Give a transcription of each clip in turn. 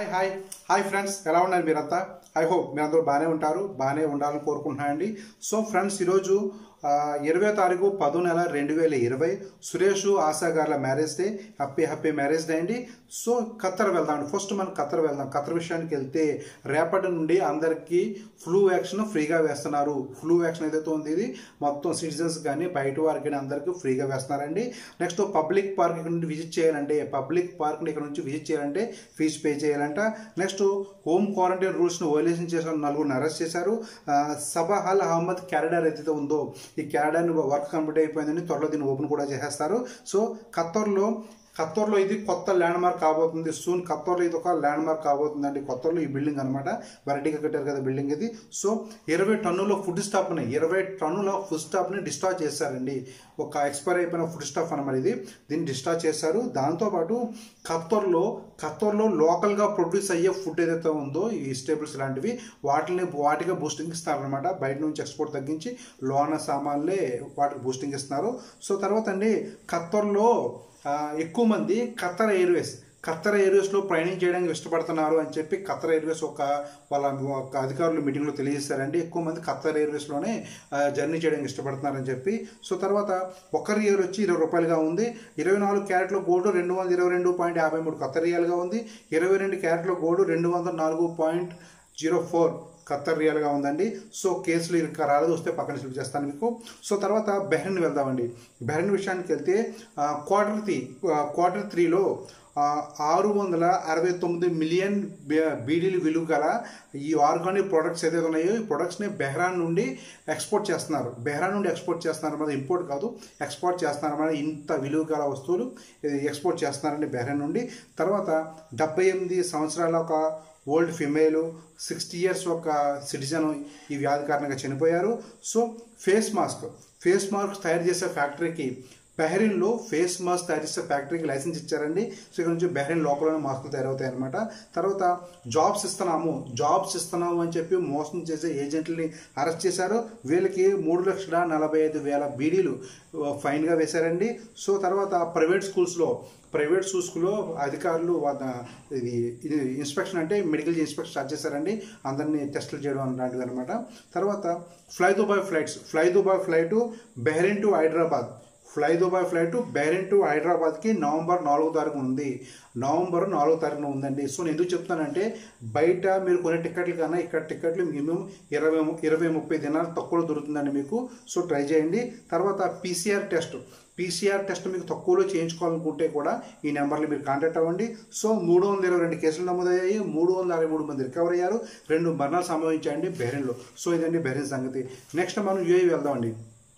hi hi hi friends ఎలా ఉన్నారు మీరంతా ఐ హోప్ మీరందరూ బాగానే ఉంటారు బాగానే ఉండాలని కోరుకుంటున్నానండి సో ఫ్రెండ్స్ ఈరోజు ఇరవై తారీఖు పదో నెల రెండు వేల ఇరవై సురేష్ ఆశా గారుల marriage day happy happy marriage day అండి సో ఖత్తర్ వెళ్దాం ఫస్ట్ మనం ఖత్తర్ వెళ్దాం ఖత్తర్ విషయానికి వెళ్తే రేపటి నుండి అందరికీ ఫ్లూ వ్యాక్సిన్ ఫ్రీగా వేస్తున్నారు ఫ్లూ వ్యాక్సిన్ ఏదైతే ఉంది ఇది మొత్తం సిటిజన్స్ కానీ బయట వారికి కానీ అందరికీ ఫ్రీగా వేస్తున్నారండి నెక్స్ట్ పబ్లిక్ పార్క్ ఇక్కడ నుండి విజిట్ చేయాలంటే పబ్లిక్ పార్క్ని ఇక్కడ నుంచి విజిట్ చేయాలంటే ఫీజు పే చేయాలంట నెక్స్ట్ హోమ్ క్వారంటైన్ రూల్స్ను వైలేషన్ చేసిన నలుగురిని అరెస్ట్ చేశారు ఆ, సబాహల్ అహ్మద్ క్యారిడార్ ఏదైతే ఉందో ఈ క్యారిడార్ వర్క్ కంప్లీట్ అయిపోయిందని త్వరలో దీన్ని ఓపెన్ కూడా చేసేస్తారు సో ఖత్తర్లో ఖత్తర్లో ఇది కొత్త ల్యాండ్ మార్క్ కాబోతుంది సూన్ ఖత్తర్లో ఇది ఒక ల్యాండ్ మార్క్ కాబోతుందండి కొత్తలో ఈ బిల్డింగ్ అనమాట వెరైటీగా కట్టారు కదా బిల్డింగ్ ఇది సో ఇరవై టన్నుల ఫుడ్ స్టాప్ని ఇరవై టన్నుల ఫుడ్ స్టాప్ని డిస్టార్జ్ చేశారండి ఒక ఎక్స్పైర్ అయిపోయిన ఫుడ్ స్టాప్ అనమాట ఇది దీన్ని డిస్టార్జ్ చేశారు దాంతోపాటు ఖత్తర్లో ఖత్తర్లో లోకల్గా ప్రొడ్యూస్ అయ్యే ఫుడ్ ఏదైతే ఉందో ఈ వెజిటేబుల్స్ లాంటివి వాటిని వాటిగా బూస్టింగ్ ఇస్తారనమాట బయట నుంచి ఎక్స్పోర్ట్ తగ్గించి లోన సామాన్లే వాటికి బూస్టింగ్ ఇస్తున్నారు సో తర్వాత అండి ఖత్తర్లో ఆ, ఎక్కువ మంది ఖత్తర్ ఎయిర్వేస్ ఖత్తర్ ఎయిర్వేస్లో ప్రయాణం చేయడానికి ఇష్టపడుతున్నారు అని చెప్పి ఖత్తర్ ఎయిర్వేస్ ఒక వాళ్ళ ఒక అధికారులు మీటింగ్లో తెలియజేశారండి ఎక్కువ మంది ఖత్తర్ ఎయిర్వేస్లోనే ఆ, జర్నీ చేయడానికి ఇష్టపడుతున్నారని చెప్పి సో తర్వాత ఒకరి ఇయర్ వచ్చి ఇరవై రూపాయలుగా ఉంది ఇరవై నాలుగు క్యారెట్ల గోల్డ్ రెండు వందల ఇరవై రెండు పాయింట్ యాభై మూడు ఖత్తర్ రియాలుగా ఉంది ఇరవై రెండు క్యారెట్ల గోల్డ్ రెండు వందల నాలుగు పాయింట్ జీరో ఫోర్ ఖత్తర్ రియల్గా ఉందండి సో కేసులు ఇంకా రాలేదు వస్తే పక్కన స్లిప్ చేస్తాను మీకు సో తర్వాత బెహ్రెన్ వెళ్దామండి బెహ్రెన్ విషయానికి వెళ్తే ఆ, క్వార్టర్ త్రీ ఆ, క్వార్టర్ త్రీలో ఆ, ఆరు వందల అరవై తొమ్మిది మిలియన్ బే- బీడీలు విలువ గల ఈ ఆర్గానిక్ ప్రొడక్ట్స్ ఏదైతే ఉన్నాయో ఈ ప్రొడక్ట్స్ని బెహ్రాన్ నుండి ఎక్స్పోర్ట్ చేస్తున్నారు బెహ్రాన్ నుండి ఎక్స్పోర్ట్ చేస్తున్నారు అన్నమాట ఇంపోర్ట్ కాదు ఎక్స్పోర్ట్ చేస్తున్నారు అన్నమాట ఇంత విలువ గల వస్తువులు ఇది ఎక్స్పోర్ట్ చేస్తున్నారండి బెహ్రాన్ నుండి తర్వాత డెబ్బై ఎనిమిది సంవత్సరాల ఒక ఓల్డ్ ఫిమేల్ సిక్స్టీ ఇయర్స్ ఒక సిటిజన్ ఈ వ్యాధి కారణంగా చనిపోయారు so face mask face mask తయారు చేసే ఫ్యాక్టరీకి బెహ్రీన్లో ఫేస్ మాస్క్ తయారు చేసే ఫ్యాక్టరీకి లైసెన్స్ ఇచ్చారండి సో ఇక్కడ నుంచి బెహ్రీన్ లోకల్లోనే మాస్కులు తయారవుతాయి అనమాట తర్వాత జాబ్స్ ఇస్తున్నాము జాబ్స్ ఇస్తున్నాము అని చెప్పి మోసం చేసే ఏజెంట్లని అరెస్ట్ చేశారు వీళ్ళకి మూడు లక్షల నలభై ఐదు వేల బీడీలు ఫైన్గా వేశారండి సో తర్వాత ప్రైవేట్ స్కూల్స్లో ప్రైవేట్ స్కూల్స్లో అధికారులు వాళ్ళ ఇది ఇది ఇన్స్పెక్షన్ అంటే మెడికల్ ఇన్స్పెక్షన్ స్టార్ట్ చేశారండి అందరినీ టెస్టులు చేయడం లాంటివి అనమాట తర్వాత fly Dubai flights fly Dubai flight Bahrain to Hyderabad fly Dubai flight Bahrain to హైదరాబాద్కి నవంబర్ నాలుగో తారీఖు ఉంది నవంబర్ నాలుగో తారీఖున ఉందండి సో నేను ఎందుకు చెప్తానంటే బయట మీరు కొనే టికెట్లు కన్నా ఇక్కడ టికెట్లు మినిమం ఇరవై ఇరవై ముప్పై దినాలు తక్కువలో దొరుకుతుందండి మీకు సో ట్రై చేయండి తర్వాత పీసీఆర్ టెస్ట్ పీసీఆర్ టెస్ట్ మీకు తక్కువలో చేయించుకోవాలనుకుంటే కూడా ఈ నెంబర్లు మీరు కాంటాక్ట్ అవ్వండి సో మూడు వందల ఇరవై రెండు కేసులు నమోదయ్యాయి మూడు వందల అరవై మూడు మంది రికవర్ అయ్యారు రెండు మరణాలు సంభవించాయండి బెహ్రెన్లో సో ఇదండి బెహ్రెన్ సంగతి నెక్స్ట్ మనం యూఏ వెళ్దామండి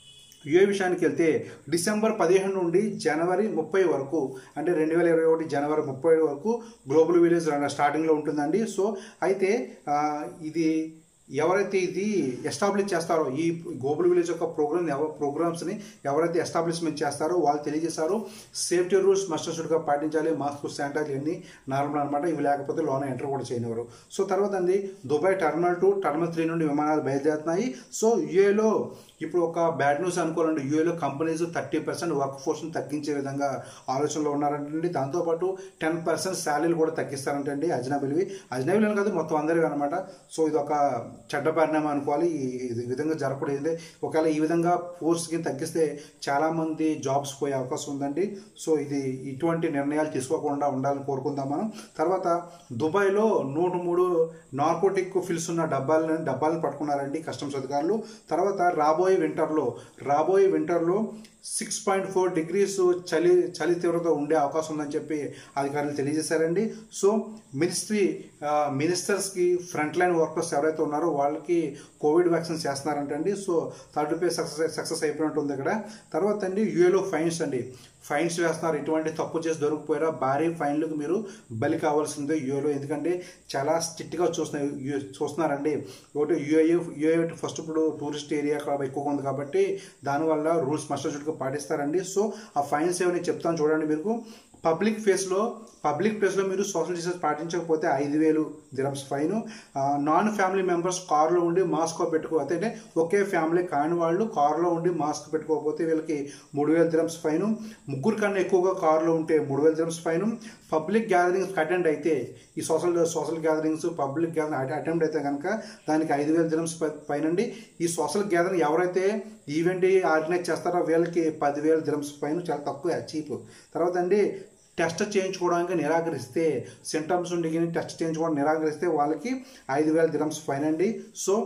యుఏ విషయానికి వెళ్తే డిసెంబర్ పదిహేను నుండి జనవరి ముప్పై వరకు అంటే రెండు వేల ఇరవై ఒకటి జనవరి ముప్పై వరకు గ్లోబల్ విలేజ్ స్టార్టింగ్లో ఉంటుందండి సో అయితే ఆ, ఇది ఎవరైతే ఇది ఎస్టాబ్లిష్ చేస్తారో ఈ గ్లోబల్ విలేజ్ యొక్క ప్రోగ్రామ్ ఎవ ప్రోగ్రామ్స్ని ఎవరైతే ఎస్టాబ్లిష్మెంట్ చేస్తారో వాళ్ళు తెలియజేశారు సేఫ్టీ రూల్స్ మస్టర్స్డ్గా పాటించాలి మాస్క్ శానిటైజర్ ఇవన్నీ నార్మల్ అనమాట ఇవి లేకపోతే లోన ఎంటర్ కూడా చేయనివ్వరు సో తర్వాత అండి Dubai terminal two terminal three నుండి విమానాలు బయలుదేరుతున్నాయి సో యుఏలో ఇప్పుడు ఒక బ్యాడ్ న్యూస్ అనుకోవాలంటే యూఏలో కంపెనీస్ థర్టీ పర్సెంట్ వర్క్ ఫోర్స్ని తగ్గించే విధంగా ఆలోచనలో ఉన్నారంటండి దాంతోపాటు టెన్ పర్సెంట్ శాలరీలు కూడా తగ్గిస్తారంటండి అజనబిలివి అజనబిలివి కాదు మొత్తం అందరివి అనమాట సో ఇది ఒక చెడ్డ పరిణామం అనుకోవాలి ఈ- ఇది ఈ విధంగా జరగకూడదు ఒకవేళ ఈ విధంగా ఫోర్స్కి తగ్గిస్తే చాలామంది జాబ్స్ పోయే అవకాశం ఉందండి సో ఇది ఇటువంటి నిర్ణయాలు తీసుకోకుండా ఉండాలని కోరుకుందాం మనం తర్వాత దుబాయ్లో నూట మూడు నార్కోటిక్ ఫిల్స్ ఉన్న డబ్బాలను డబ్బాలను పట్టుకున్నారండి కస్టమ్స్ అధికారులు తర్వాత రాబోయే వింటర్లో రాబోయే వింటర్లో సిక్స్ పాయింట్ ఫోర్ డిగ్రీస్ చలి చలి తీవ్రత ఉండే అవకాశం ఉందని చెప్పి అధికారులు తెలియజేశారండి సో మినిస్ట్రీ మినిస్టర్స్కి ఫ్రంట్ లైన్ వర్కర్స్ ఎవరైతే ఉన్నారో వాళ్ళకి కోవిడ్ వ్యాక్సిన్ చేస్తున్నారంటండి so third phase success success అయిపోయినట్టు ఉంది ఇక్కడ తర్వాత అండి యూఏలో ఫైన్స్ అండి ఫైన్స్ వేస్తున్నారు ఇటువంటి తప్పు చేసి దొరికిపోయారా భారీ ఫైన్లకు మీరు బలి కావాల్సిందే యూఏలో ఎందుకంటే చాలా స్ట్రిక్ట్గా చూస్తున్నారు యు- చూస్తున్నారండి ఒకటి యూఏ యూఏ ఫస్ట్ ఇప్పుడు టూరిస్ట్ ఏరియా కాబట్టి ఎక్కువగా ఉంది కాబట్టి దానివల్ల రూల్స్ మస్టర్గా పాటిస్తారండి సో ఆ ఫైన్స్ ఏమైనా చెప్తాను చూడండి మీకు పబ్లిక్ ఫేస్లో పబ్లిక్ ప్లేస్లో మీరు సోషల్ డిస్టెన్స్ పాటించకపోతే ఐదు వేలు dirhams fine non family members కారులో ఉండి మాస్క్ పెట్టుకోకపోతే అంటే ఒకే ఫ్యామిలీ కాని వాళ్ళు కారులో ఉండి మాస్క్ పెట్టుకోకపోతే వీళ్ళకి మూడు వేల దిరమ్స్ ఫైన్ ముగ్గురు కన్నా ఎక్కువగా కారులో ఉంటే మూడు వేల dirhams fine public gatherings attend అయితే ఈ social social gatherings public gathering attend అయితే కనుక దానికి ఐదు వేల దినమ్స్ పైనండి ఈ సోషల్ గ్యాదరింగ్ ఎవరైతే ఈవెంట్ ఆర్గనైజ్ చేస్తారో వీళ్ళకి పదివేల దినమ్స్ పైన చాలా తక్కువ చీప్ తర్వాత అండి టెస్ట్ చేయించుకోవడానికి నిరాకరిస్తే సింటమ్స్ ఉండి కానీ టెస్ట్ చేయించుకోవడానికి నిరాకరిస్తే వాళ్ళకి ఐదు వేల దిరమ్స్ ఫైన్ అండి సో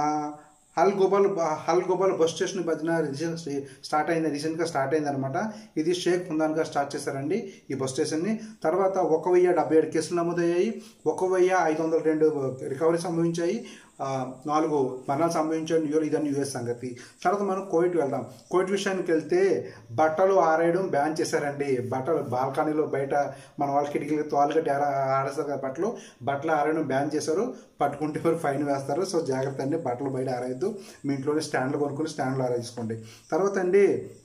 హల్ గోపాల్ హల్ గోపాల్ బస్ స్టేషన్ మధ్యన రీసెంట్ స్టార్ట్ అయింది రీసెంట్గా స్టార్ట్ అయింది అనమాట ఇది షేక్ ఫుందాన్గా స్టార్ట్ చేశారండి ఈ బస్ స్టేషన్ని తర్వాత ఒక వెయ్యి డెబ్బై ఏడు కేసులు నమోదయ్యాయి ఒక వెయ్యి ఐదు వందల రెండు రికవరీ సంభవించాయి ఆ, నాలుగు మరణాలు సంభవించాయి న్యూ ఇదని యుఎస్ సంగతి తర్వాత మనం కోవిడ్ వెళ్దాం కోవిడ్ విషయానికి వెళ్తే బట్టలు ఆరేయడం బ్యాన్ చేశారండి బట్టలు బాల్కనీలో బయట మన వాళ్ళ కిటికీలు తోలు కట్టి ఆర ఆడేస్తారు కదా బట్టలు బట్టలు ఆరేయడం బ్యాన్ చేశారు పట్టుకుంటే మరి ఫైన్ వేస్తారు సో జాగ్రత్త అండి బట్టలు బయట ఆరేయద్దు మీ ఇంట్లోనే స్టాండ్లు కొనుక్కొని స్టాండ్లో ఆరేసుకోండి తర్వాత అండి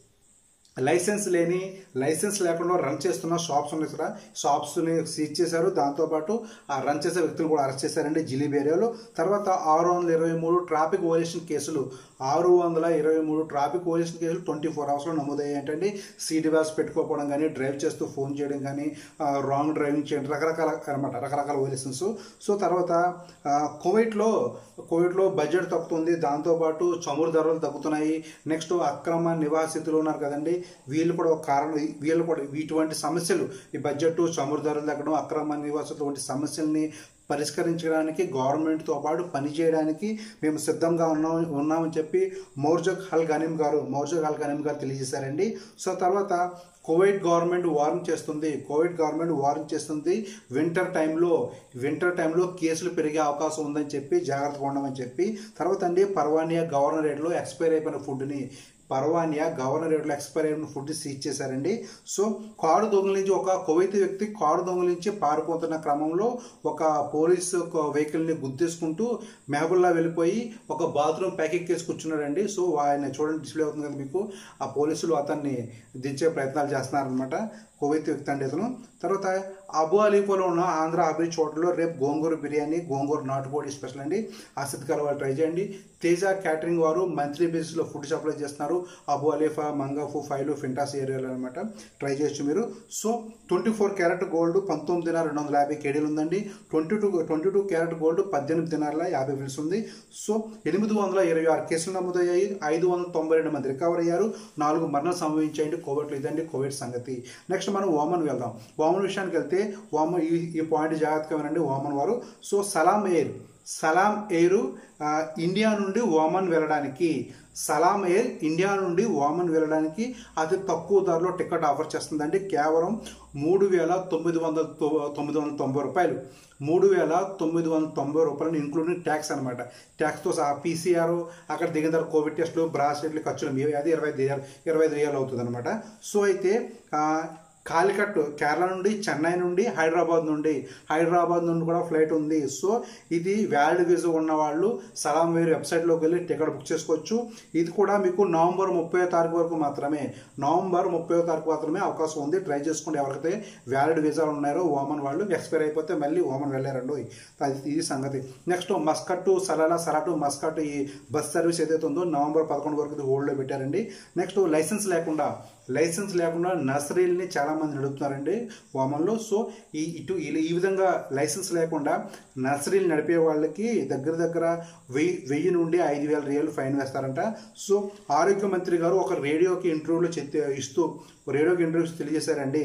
లైసెన్స్ లేని లైసెన్స్ లేకుండా రన్ చేస్తున్న షాప్స్ ఉన్నాయి కదా షాప్స్ని సీజ్ చేశారు దాంతోపాటు ఆ రన్ చేసే వ్యక్తులు కూడా అరెస్ట్ చేశారండి జిలీబ్ ఏరియాలో తర్వాత ఆరు వందల ఇరవై మూడు ట్రాఫిక్ ఓలేషన్ కేసులు ఆరు వందల ఇరవై మూడు ట్రాఫిక్ ఓలేషన్ కేసులు ట్వంటీ ఫోర్ అవర్స్లో నమోదయ్యాయి ఏంటంటే సీట్ బెల్ట్స్ పెట్టుకోకపోవడం కానీ డ్రైవ్ చేస్తూ ఫోన్ చేయడం కానీ రాంగ్ డ్రైవింగ్ చేయడం రకరకాల అనమాట రకరకాల ఓలేషన్స్ సో తర్వాత ఆ, కువైట్లో కువైట్లో బడ్జెట్ తగ్గుతుంది దాంతోపాటు చమురు ధరలు తగ్గుతున్నాయి నెక్స్ట్ అక్రమ నివాసితులు ఉన్నారు కదండి వీళ్ళు కూడా ఒక కారణం వీళ్ళు కూడా ఇటువంటి సమస్యలు ఈ బడ్జెట్ చమురు ధరలు తగ్గడం అక్రమ నివాసితులు వంటి సమస్యల్ని పరిష్కరించడానికి గవర్నమెంట్తో పాటు పనిచేయడానికి మేము సిద్ధంగా ఉన్నాం ఉన్నామని చెప్పి మోర్జక్ హల్ గనీం గారు మోర్జక్ హల్ గనీం గారు తెలియజేశారండి సో తర్వాత కోవిడ్ గవర్నమెంట్ వార్న్ చేస్తుంది కోవిడ్ గవర్నమెంట్ వార్న్ చేస్తుంది వింటర్ టైంలో వింటర్ టైంలో కేసులు పెరిగే అవకాశం ఉందని చెప్పి జాగ్రత్తగా ఉండమని చెప్పి తర్వాత అండి పర్వానియా గవర్నరేట్లో ఎక్స్పైర్ అయిపోయిన ఫుడ్ని పర్వానియా గవర్నరేట్లో ఎక్స్పైర్ అయిన ఫుడ్ సీజ్ చేశారండి సో కారు దొంగిలించి ఒక కువైతీ వ్యక్తి కారు దొంగిలించి పారిపోతున్న క్రమంలో ఒక పోలీసు వెహికల్ని గుద్దేసుకుంటూ మెహబుల్లా వెళ్ళిపోయి ఒక బాత్రూమ్ ప్యాకెట్ కేసి కూర్చున్నాడండి సో ఆయన చూడండి డిస్ప్లే అవుతుంది కదా మీకు ఆ పోలీసులు అతన్ని దించే ప్రయత్నాలు చేస్తున్నారనమాట కువైతీ వ్యక్తి అండి ఇతను తర్వాత అబు అలీపోలో ఉన్న ఆంధ్ర అబీ చోటలో రేపు గోంగూర బిర్యానీ గోంగూర నాటుకోడి స్పెషల్ అండి ఆసక్తి కల వాళ్ళు ట్రై చేయండి తేజ క్యాటరింగ్ వారు మంత్లీ బేసిస్లో ఫుడ్ సప్లై చేస్తున్నారు Abu Halifa Mangaf Fahaheel Fintas ఏరియాలో అనమాట ట్రై చేయొచ్చు మీరు so twenty four carat gold పంతొమ్మిది దినాలు రెండు వందల యాభై కేడీలు ఉందండి twenty two twenty two carat gold పద్దెనిమిది దినాల యాభై బిల్స్ ఉంది సో ఎనిమిది వందల ఇరవై ఆరు కేసులు నమోదయ్యాయి ఐదు వందల తొంభై రెండు మంది రికవర్ అయ్యారు నాలుగు మరణాలు సంభవించాయండి కోవిడ్లో ఇదండి కోవిడ్ సంగతి నెక్స్ట్ మనం ఓమన్ వెళ్దాం ఓమన్ విషయానికి వెళ్తే ఓమన్ ఈ ఈ పాయింట్ జాగ్రత్తగా వినండి ఓమన్ వారు so Salam Air Salam Air ఆ, ఇండియా నుండి ఓమన్ వెళ్ళడానికి సలాం ఎయిర్ ఇండియా నుండి ఓమన్ వెళ్ళడానికి అతి తక్కువ ధరలో టికెట్ ఆఫర్ చేస్తుందండి కేవలం మూడు వేల తొమ్మిది వందల తొ- తొమ్మిది వందల తొంభై రూపాయలు మూడు వేల తొమ్మిది వందల తొంభై రూపాయలు ఇంక్లూడింగ్ ట్యాక్స్ అనమాట ట్యాక్స్తో సహా పీసీఆర్ అక్కడ దిగిన తర్వాత కోవిడ్ టెస్టులు బ్రాస్లెట్లు ఖర్చులు మీ- అది ఇరవై ఐదు రియాలు ఇరవై ఐదు రియాలు అవుతుంది అనమాట సో అయితే ఆ, కాలికట్ కేరళ నుండి చెన్నై నుండి హైదరాబాద్ నుండి హైదరాబాద్ నుండి కూడా ఫ్లైట్ ఉంది సో ఇది వ్యాలిడ్ వీసా ఉన్న వాళ్ళు సలాం వేర్ వెబ్సైట్లోకి వెళ్ళి టికెట్ బుక్ చేసుకోవచ్చు ఇది కూడా మీకు నవంబర్ ముప్పై తారీఖు వరకు మాత్రమే నవంబర్ ముప్పై తారీఖు మాత్రమే అవకాశం ఉంది ట్రై చేసుకోండి ఎవరికైతే వ్యాలిడ్ వీసాలు ఉన్నారో ఓమన్ వాళ్ళు ఎక్స్పైర్ అయిపోతే మళ్ళీ ఓమన్ వెళ్ళారండి అది ఇది సంగతి నెక్స్ట్ మస్కట్ సలాలా సలాటు మస్కట్ ఈ బస్ సర్వీస్ ఏదైతే ఉందో నవంబర్ పదకొండు వరకు ఇది హోల్డ్లో పెట్టారండి నెక్స్ట్ లైసెన్స్ లేకుండా లైసెన్స్ లేకుండా నర్సరీలని చాలా మంది నడుపుతున్నారండి వామన్లో సో ఈ ఇటు ఈ- ఈ విధంగా లైసెన్స్ లేకుండా నర్సరీలు నడిపే వాళ్ళకి దగ్గర దగ్గర వెయ్యి వెయ్యి నుండి ఐదు వేల రియల్ ఫైన్ వేస్తారంట సో ఆరోగ్య మంత్రి గారు ఒక రేడియోకి ఇంటర్వ్యూలో చెప్తే ఇస్తూ రేడియోకి ఇంటర్వ్యూస్ తెలియజేశారండి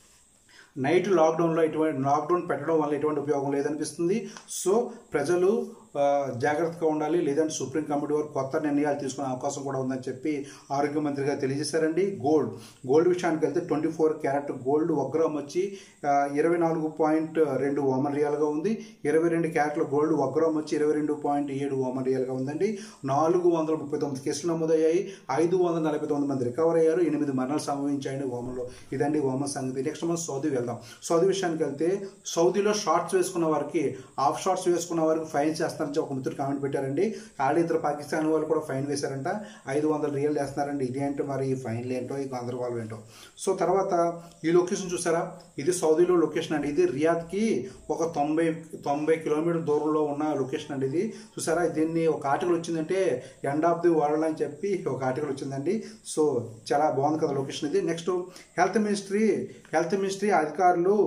నైట్ లాక్డౌన్లో ఎటువంటి లాక్డౌన్ పెట్టడం వల్ల ఎటువంటి ఉపయోగం లేదనిపిస్తుంది సో ప్రజలు ఆ, జాగ్రత్తగా ఉండాలి లేదంటే సుప్రీం కమిటీ వారు కొత్త నిర్ణయాలు తీసుకునే అవకాశం కూడా ఉందని చెప్పి ఆరోగ్య మంత్రి గారు తెలియజేశారండి గోల్డ్ గోల్డ్ విషయానికి వెళ్తే ట్వంటీ ఫోర్ క్యారెట్ గోల్డ్ ఒక గ్రామ్ వచ్చి ఇరవై నాలుగు పాయింట్ రెండు ఓమన్ రియాల్గా ఉంది ఇరవై రెండు క్యారెట్ల గోల్డ్ ఒక గ్రామ్ వచ్చి ఇరవై రెండు పాయింట్ ఏడు ఓమన్ రియాల్గా ఉందండి నాలుగు వందల ముప్పై తొమ్మిది కేసులు నమోదయ్యాయి ఐదు వందల నలభై తొమ్మిది మంది రికవర్ అయ్యారు ఎనిమిది మరణాలు సంభవించాయండి ఓమన్లో ఇదండి ఓమన్ సంగతి నెక్స్ట్ మనం సౌదీ వెళ్దాం సౌదీ విషయానికి వెళ్తే సౌదీలో షార్ట్స్ వేసుకున్న వారికి ఆఫ్ షార్ట్స్ వేసుకున్న వారికి ఫైన్ చేస్తారని చెప్పి ఒక మిత్రుడు కామెంట్ పెట్టారండి ఆల్రెడీ ఇద్దరు పాకిస్తాన్ వాళ్ళు కూడా ఫైన్ వేశారంట ఐదు వందల రియల్ వేస్తున్నారండి ఇది ఏంటో మరి ఈ ఫైన్లు ఏంటో ఈ గందరగోళం ఏంటో సో తర్వాత ఈ లొకేషన్ చూసారా ఇది సౌదీలో లొకేషన్ అండి ఇది రియాద్కి ఒక తొంభై తొంభై కిలోమీటర్ దూరంలో ఉన్న లొకేషన్ అండి ఇది చూసారా దీన్ని ఒక ఆర్టికల్ వచ్చిందంటే ఎండ్ ఆఫ్ ది వరల్డ్ అని చెప్పి ఒక ఆర్టికల్ వచ్చిందండి సో చాలా బాగుంది కదా లొకేషన్ ఇది next health ministry health ministry అధికారులు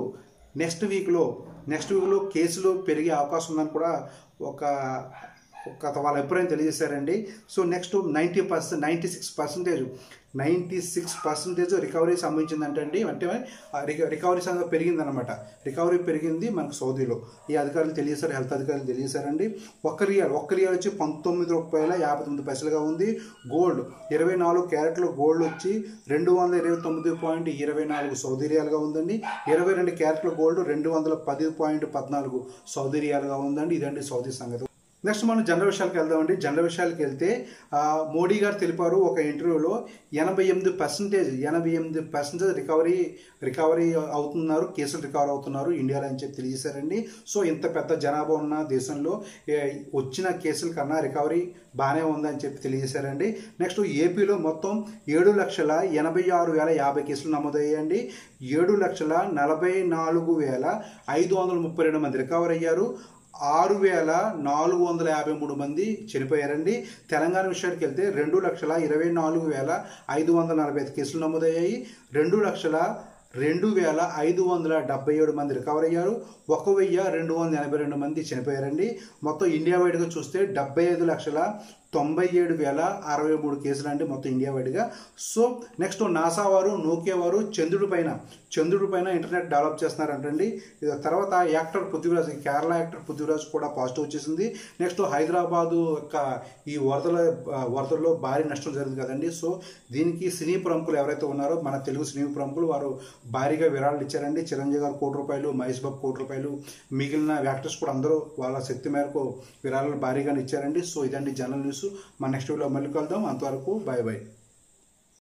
నెక్స్ట్ వీక్లో నెక్స్ట్ వీక్లో కేసులు పెరిగే అవకాశం ఉందని కూడా ఒక ఒక వాళ్ళ అభిప్రాయం తెలియజేశారండి so next ninety percent ninety six percentage ninety six percentage recovery సంబంధించిందంటే అండి అంటే ఆ రిక- రికవరీ సంగతి పెరిగిందనమాట రికవరీ పెరిగింది మనకు సౌదీలో ఈ అధికారులు తెలియజేశారు హెల్త్ అధికారులు తెలియజేశారండి ఒక్క రియాల్ ఒక్క రియాల్ వచ్చి పంతొమ్మిది రూపాయల యాభై తొమ్మిది పైసలుగా ఉంది గోల్డ్ ఇరవై నాలుగు క్యారెట్లు గోల్డ్ వచ్చి రెండు వందల ఇరవై తొమ్మిది పాయింట్ ఇరవై నాలుగు సౌదీ రియాలుగా ఉందండి ఇరవై రెండు క్యారెట్ల గోల్డ్ రెండు వందల పది పాయింట్ పద్నాలుగు సౌదీ రియాలుగా ఉందండి ఇదండి సౌదీ సంగతి నెక్స్ట్ మనం జనరల్ విషయాలకు వెళ్దామండి జనరల్ విషయాలకు వెళ్తే ఆ, మోడీ గారు తెలిపారు ఒక ఇంటర్వ్యూలో ఎనభై ఎనిమిది పర్సెంటేజ్ ఎనభై ఎనిమిది పర్సెంటేజ్ రికవరీ రికవరీ అవుతున్నారు కేసులు రికవర్ అవుతున్నారు ఇండియాలో అని చెప్పి తెలియజేశారండి సో ఇంత పెద్ద జనాభా ఉన్న దేశంలో ఏ, వచ్చిన కేసుల కన్నా రికవరీ బాగానే ఉందని చెప్పి తెలియజేశారండి నెక్స్ట్ ఏపీలో మొత్తం ఏడు లక్షల ఎనభై ఆరు వేల యాభై కేసులు నమోదయ్యాయండి ఏడు లక్షల నలభై నాలుగు వేల ఐదు వందల ముప్పై రెండు మంది రికవర్ అయ్యారు ఆరు వేల నాలుగు వందల యాభై మూడు మంది చనిపోయారండి తెలంగాణ విషయానికి వెళ్తే రెండు లక్షల ఇరవై నాలుగు వేల ఐదు వందల నలభై ఐదు కేసులు నమోదయ్యాయి రెండు లక్షల రెండు వేల ఐదు వందల డెబ్బై ఏడు మంది రికవర్ అయ్యారు ఒక వెయ్యి రెండు వందల ఎనభై రెండు మంది చనిపోయారండి మొత్తం ఇండియా వైడ్గా చూస్తే డెబ్బై ఐదు లక్షల తొంభై ఏడు వేల అరవై మూడు కేసులు అండి మొత్తం ఇండియా వైడ్గా సో నెక్స్ట్ నాసా వారు నోకియా వారు చంద్రుడి పైన చంద్రుడి పైన ఇంటర్నెట్ డెవలప్ చేస్తున్నారంటండి ఇక తర్వాత యాక్టర్ పృథ్వీరాజ్ కేరళ యాక్టర్ పృథ్వీరాజ్ కూడా పాజిటివ్ వచ్చేసింది నెక్స్ట్ హైదరాబాదు యొక్క ఈ వరదల వరదల్లో భారీ నష్టం జరిగింది కదండి సో దీనికి సినీ ప్రముఖులు ఎవరైతే ఉన్నారో మన తెలుగు సినీ ప్రముఖులు వారు భారీగా విరాళాలు ఇచ్చారండి చిరంజీవి గారు కోటి రూపాయలు మహేష్ బాబు కోటి రూపాయలు మిగిలిన యాక్టర్స్ కూడా అందరూ వాళ్ళ శక్తి మేరకు విరాళాలు భారీగా ఇచ్చారండి సో ఇదండి జనరల్ న్యూస్ మన నెక్స్ట్ వీడియో మళ్ళీ కలుద్దాం అంతవరకు బాయ్ బాయ్